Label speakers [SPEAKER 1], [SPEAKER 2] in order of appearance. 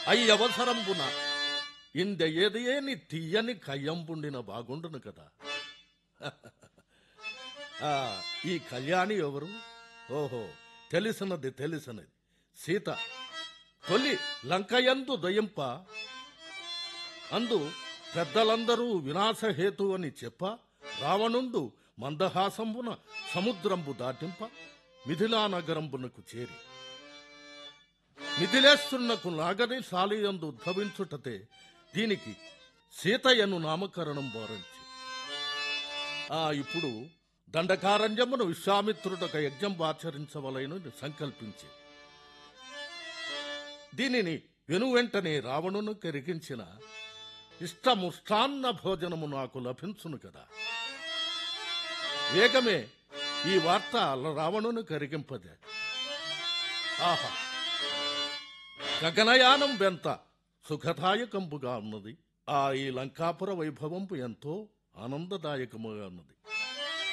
[SPEAKER 1] అయ్యవసరంబున ఇంద ఏదేని తీయని కయ్యంబుండిన బాగుండును కదా ఆ, ఈ కళ్యాణి ఎవరు ఓహో తెలిసినది తెలిసినది సీత తొలి లంకయందు దయింప అందు పెద్దలందరూ వినాశహేతు అని చెప్ప రావణుండు మందహాసంబున సముద్రంబు దాటింప మిథిలా నగరంబునకు చేరి మిథిలేస్తున్నకు నాగని సాలియందు ఉద్భవించుటతే దీనికి సీతయ్యను నామకరణం వారించి ఆ ఇప్పుడు దండకారణ్యమును విశ్వామిత్రుడొక యజ్ఞం ఆచరించవలైన సంకల్పించి దీనిని వెను వెంటనే రావణును కరిగించిన ఇష్టముష్టాన్న భోజనము నాకు లభించును కదా వేగమే ఈ వార్త రావణును కరిగింపదే ఆహా గగనయానం వెంత సుఖదాయకంబుగా ఉన్నది ఆ ఈ లంకాపుర వైభవంపు ఎంతో ఆనందదాయకముగా ఉన్నది